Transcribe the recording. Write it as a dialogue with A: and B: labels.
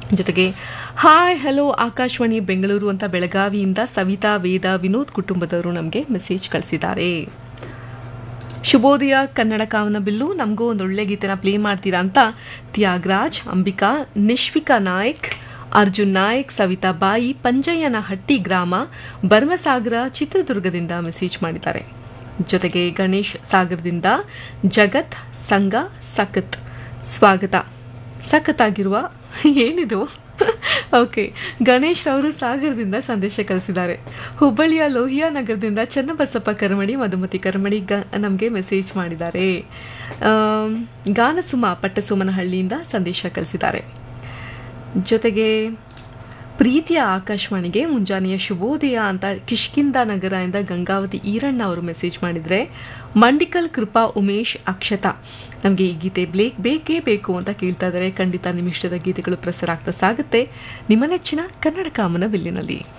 A: ಜೊತೆಗೆ hi hello Akashvani Bengaluru ಅಂತ ಬೆಳಗಾವಿಯಿಂದ ಸವಿತಾ ವೇದ ವಿನೋದ್ ಕುಟುಂಬದವರು ನಮಗೆ ಮೆಸೇಜ್ ಕಳಿಸಿದ್ದಾರೆ ಶುಭೋದಯ ಕನ್ನಡ ಕಾವನ ಬಿಲ್ಲು ನಮಗೂ ಒಂದು ಒಳ್ಳೆ ಗೀತೆನ ಪ್ಲೇ ಮಾಡ್ತೀರಾ ಅಂತ ತ್ಯಾಗರಾಜ್ ಅಂಬಿಕಾ ನಿಶ್ವಿಕಾ ನಾಯ್ಕ್ ಅರ್ಜುನ್ ನಾಯ್ಕ್ ಸವಿತಾ ಬಾಯಿ ಪಂಜಯ್ಯನಹಟ್ಟಿ ಗ್ರಾಮ ಭರ್ಮಸಾಗರ ಚಿತ್ರದುರ್ಗದಿಂದ ಮೆಸೇಜ್ ಮಾಡಿದ್ದಾರೆ ಜೊತೆಗೆ ಗಣೇಶ್ ಸಾಗರದಿಂದ ಜಗತ್ ಸಂಘ ಸಖತ್ ಸ್ವಾಗತ ಸಖತ್ತಾಗಿರುವ ಏನಿದು ಓಕೆ ಗಣೇಶ್ ಅವರು ಸಾಗರದಿಂದ ಸಂದೇಶ ಕಳಿಸಿದ್ದಾರೆ ಹುಬ್ಬಳ್ಳಿಯ ಲೋಹಿಯಾ ನಗರದಿಂದ ಚನ್ನಬಸಪ್ಪ ಕರಮಡಿ ಮಧುಮತಿ ಕರಮಡಿ ಗ ನಮಗೆ ಮೆಸೇಜ್ ಮಾಡಿದ್ದಾರೆ ಆಮ್, ಗಾನಸುಮ ಪಟ್ಟಸುಮನಹಳ್ಳಿಯಿಂದ ಸಂದೇಶ ಕಳಿಸಿದ್ದಾರೆ ಜೊತೆಗೆ ಪ್ರೀತಿಯ ಆಕಾಶವಾಣಿಗೆ ಮುಂಜಾನೆಯ ಶುಭೋದಯ ಅಂತ ಕಿಷ್ಕಿಂದ ನಗರದಿಂದ ಗಂಗಾವತಿ ಈರಣ್ಣ ಅವರು ಮೆಸೇಜ್ ಮಾಡಿದರೆ ಮಂಡಿಕಲ್ ಕೃಪಾ ಉಮೇಶ್ ಅಕ್ಷತಾ ನಮಗೆ ಈ ಗೀತೆ ಬ್ಲೇಕ್ ಬೇಕೇ ಬೇಕು ಅಂತ ಕೇಳ್ತಾ ಇದ್ದಾರೆ ಖಂಡಿತ ನಿಮ್ಮ ಇಷ್ಟದ ಗೀತೆಗಳು ಪ್ರಸಾರ ಆಗ್ತಾ ಸಾಗುತ್ತೆ ನಿಮ್ಮ ನೆಚ್ಚಿನ ಕನ್ನಡ ಕಾಮನ ಬಿಲ್ಲಿನಲ್ಲಿ